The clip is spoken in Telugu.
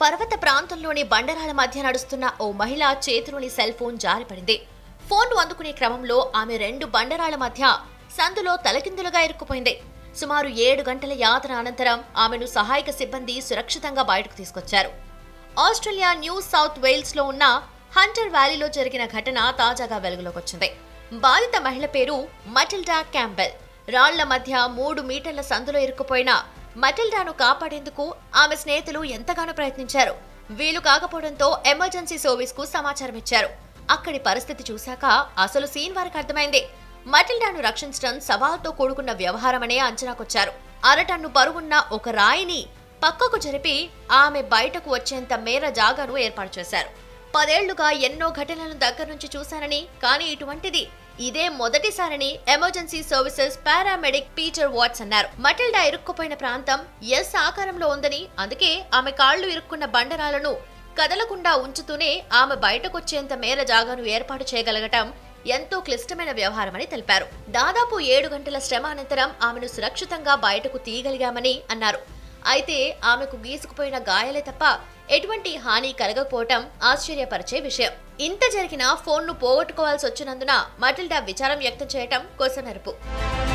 పర్వత ప్రాంతంలోని బండరాల మధ్య నడుస్తున్న ఓ మహిళ చేతిలోని సెల్ ఫోన్ జారిపడింది ఫోన్ అందుకునే క్రమంలో ఆమె రెండు బండరాల మధ్య సందులో తలకిందులుగా ఇరుక్కుపోయింది సుమారు ఏడు గంటల యాత్ర అనంతరం ఆమెను సహాయక సిబ్బంది సురక్షితంగా బయటకు తీసుకొచ్చారు ఆస్ట్రేలియా న్యూ సౌత్ వేల్స్ లో ఉన్న హంటర్ వ్యాలీలో జరిగిన ఘటన తాజాగా వెలుగులోకి వచ్చింది బాధిత మహిళ పేరు మటిల్డా క్యాంబెల్ రాళ్ల మధ్య మూడు మీటర్ల సందులో ఇరుక్కుపోయిన మటిల్డాను కాపాడేందుకు ఆమె స్నేహితులు ఎంతగానో ప్రయత్నించారు వీలు కాకపోవడంతో ఎమర్జెన్సీ సర్వీస్ కు సమాచారం ఇచ్చారు అక్కడి పరిస్థితి చూశాక అసలు సీన్ వారికి అర్థమైంది మటిల్డాను రక్షించడం సవాల్తో కూడుకున్న వ్యవహారమనే అంచనాకొచ్చారు అరటన్ను బరువున్న ఒక రాయిని పక్కకు జరిపి ఆమె బయటకు వచ్చేంత మేర జాగాను ఏర్పాటు చేశారు పదేళ్లుగా ఎన్నో ఘటనలను దగ్గర నుంచి చూశానని కానీ ఇటువంటిది ఇదే మొదటిసారని emergency services paramedic Peter Watts అన్నారు మటిల్డా ఇరుక్కుపోయిన ప్రాంతం ఎస్ ఆకారంలో ఉందని అందుకే ఆమె కాళ్లు ఇరుక్కున్న బండరాలను కదలకుండా ఉంచుతూనే ఆమె బయటకొచ్చేంత మేర జాగాను ఏర్పాటు చేయగలగటం ఎంతో క్లిష్టమైన వ్యవహారమని తెలిపారు దాదాపు ఏడు గంటల శ్రమ అనంతరం ఆమెను సురక్షితంగా బయటకు తీయగలిగామని అన్నారు అయితే ఆమెకు గీసుకుపోయిన గాయాలే తప్ప ఎటువంటి హాని కలగకపోవటం ఆశ్చర్యపరిచే విషయం ఇంత జరిగినా ఫోన్ను పోగొట్టుకోవాల్సి వచ్చినందున మటిల్డా విచారం వ్యక్తం చేయటం కొసమెరుపు